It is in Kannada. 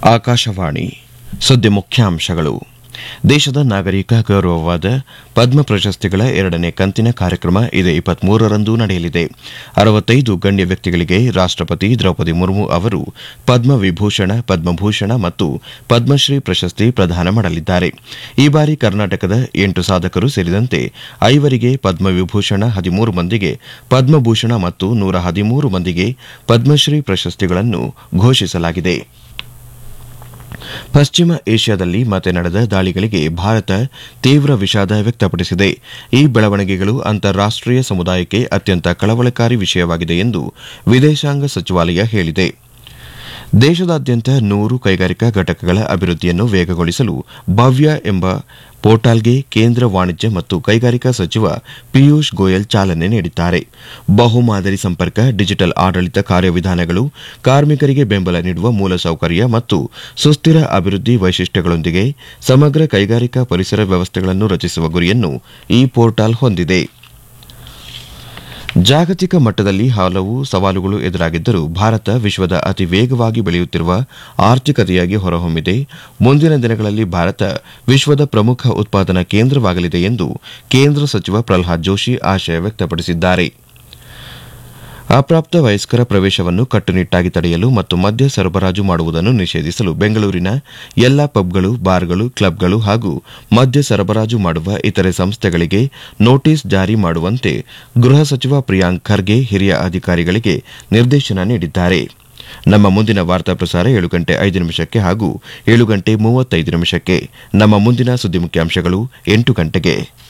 ಆಕಾಶವಾಣಿ ಸುದ್ದಿ ಮುಖ್ಯಾಂಶಗಳು ದೇಶದ ನಾಗರಿಕ ಗೌರವವಾದ ಪದ್ಮ ಪ್ರಶಸ್ತಿಗಳ ಎರಡನೇ ಕಂತಿನ ಕಾರ್ಯಕ್ರಮ ಇದೇ ಇಪ್ಪತ್ಮೂರರಂದು ನಡೆಯಲಿದೆ ಅರವತ್ತೈದು ಗಣ್ಯ ವ್ಯಕ್ತಿಗಳಿಗೆ ರಾಷ್ಟಪತಿ ದ್ರೌಪದಿ ಮುರ್ಮು ಅವರು ಪದ್ಮ ವಿಭೂಷಣ ಪದ್ಮಭೂಷಣ ಮತ್ತು ಪದ್ಮಶ್ರೀ ಪ್ರಶಸ್ತಿ ಪ್ರದಾನ ಮಾಡಲಿದ್ದಾರೆ ಈ ಬಾರಿ ಕರ್ನಾಟಕದ ಎಂಟು ಸಾಧಕರು ಸೇರಿದಂತೆ ಐವರಿಗೆ ಪದ್ಮವಿಭೂಷಣ ಹದಿಮೂರು ಮಂದಿಗೆ ಪದ್ಮಭೂಷಣ ಮತ್ತು ನೂರ ಹದಿಮೂರು ಮಂದಿಗೆ ಪದ್ಮಶ್ರೀ ಪ್ರಶಸ್ತಿಗಳನ್ನು ಘೋಷಿಸಲಾಗಿದೆ ಪಶ್ಚಿಮ ಏಷ್ಯಾದಲ್ಲಿ ಮತ್ತೆ ನಡೆದ ದಾಳಿಗಳಿಗೆ ಭಾರತ ತೀವ್ರ ವಿಷಾದ ವ್ಯಕ್ತಪಡಿಸಿದೆ ಈ ಬೆಳವಣಿಗೆಗಳು ಅಂತಾರಾಷ್ಟೀಯ ಸಮುದಾಯಕ್ಕೆ ಅತ್ಯಂತ ಕಳವಳಕಾರಿ ವಿಷಯವಾಗಿದೆ ಎಂದು ವಿದೇಶಾಂಗ ಸಚಿವಾಲಯ ಹೇಳಿದೆ ದೇಶದಾದ್ಯಂತ ನೂರು ಕೈಗಾರಿಕಾ ಘಟಕಗಳ ಅಭಿವೃದ್ಧಿಯನ್ನು ವೇಗಗೊಳಿಸಲು ಭವ್ಯ ಎಂಬ ಪೋರ್ಟಲ್ಗೆ ಕೇಂದ್ರ ವಾಣಿಜ್ಯ ಮತ್ತು ಕೈಗಾರಿಕಾ ಸಚಿವ ಪಿಯೂಷ್ ಗೋಯಲ್ ಚಾಲನೆ ನೀಡಿದ್ದಾರೆ ಬಹುಮಾದರಿ ಸಂಪರ್ಕ ಡಿಜಿಟಲ್ ಆಡಳಿತ ಕಾರ್ಯವಿಧಾನಗಳು ಕಾರ್ಮಿಕರಿಗೆ ಬೆಂಬಲ ನೀಡುವ ಮೂಲಸೌಕರ್ಯ ಮತ್ತು ಸುಸ್ಥಿರ ಅಭಿವೃದ್ಧಿ ವೈಶಿಷ್ಟ್ಯಗಳೊಂದಿಗೆ ಸಮಗ್ರ ಕೈಗಾರಿಕಾ ಪರಿಸರ ವ್ಯವಸ್ಥೆಗಳನ್ನು ರಚಿಸುವ ಗುರಿಯನ್ನು ಈ ಪೋರ್ಟಲ್ ಹೊಂದಿದೆ ಜಾಗತಿಕ ಮಟ್ಟದಲ್ಲಿ ಹಲವು ಸವಾಲುಗಳು ಎದುರಾಗಿದ್ದರೂ ಭಾರತ ವಿಶ್ವದ ಅತಿ ವೇಗವಾಗಿ ಬೆಳೆಯುತ್ತಿರುವ ಆರ್ಥಿಕತೆಯಾಗಿ ಹೊರಹೊಮ್ಮಿದೆ ಮುಂದಿನ ದಿನಗಳಲ್ಲಿ ಭಾರತ ವಿಶ್ವದ ಪ್ರಮುಖ ಉತ್ಪಾದನಾ ಕೇಂದ್ರವಾಗಲಿದೆ ಎಂದು ಕೇಂದ್ರ ಸಚಿವ ಪ್ರಲ್ಹಾದ್ ಜೋಶಿ ಆಶಯ ವ್ಯಕ್ತಪಡಿಸಿದ್ದಾರೆ ಅಪ್ರಾಪ್ತ ವಯಸ್ಕರ ಪ್ರವೇಶವನ್ನು ಕಟ್ಟುನಿಟ್ಟಾಗಿ ತಡೆಯಲು ಮತ್ತು ಮದ್ಯ ಸರಬರಾಜು ಮಾಡುವುದನ್ನು ನಿಷೇಧಿಸಲು ಬೆಂಗಳೂರಿನ ಎಲ್ಲಾ ಪಬ್ಗಳು ಬಾರ್ಗಳು ಕ್ಲಬ್ಗಳು ಹಾಗೂ ಮದ್ಯ ಸರಬರಾಜು ಮಾಡುವ ಇತರೆ ಸಂಸ್ಥೆಗಳಿಗೆ ನೋಟಿಸ್ ಜಾರಿ ಮಾಡುವಂತೆ ಗೃಹ ಸಚಿವ ಪ್ರಿಯಾಂಕ್ ಖರ್ಗೆ ಹಿರಿಯ ಅಧಿಕಾರಿಗಳಿಗೆ ನಿರ್ದೇಶನ ನೀಡಿದ್ದಾರೆ ನಮ್ಮ ಮುಂದಿನ ವಾರ್ತಾ ಪ್ರಸಾರ ಏಳು ಗಂಟೆ ಐದು ನಿಮಿಷಕ್ಕೆ ಹಾಗೂ ಏಳು ಗಂಟೆ ಮೂವತ್ತೈದು ನಿಮಿಷಕ್ಕೆ ನಮ್ಮ ಮುಂದಿನ ಸುದ್ದಿ ಮುಖ್ಯಾಂಶಗಳು ಎಂಟು ಗಂಟೆಗೆ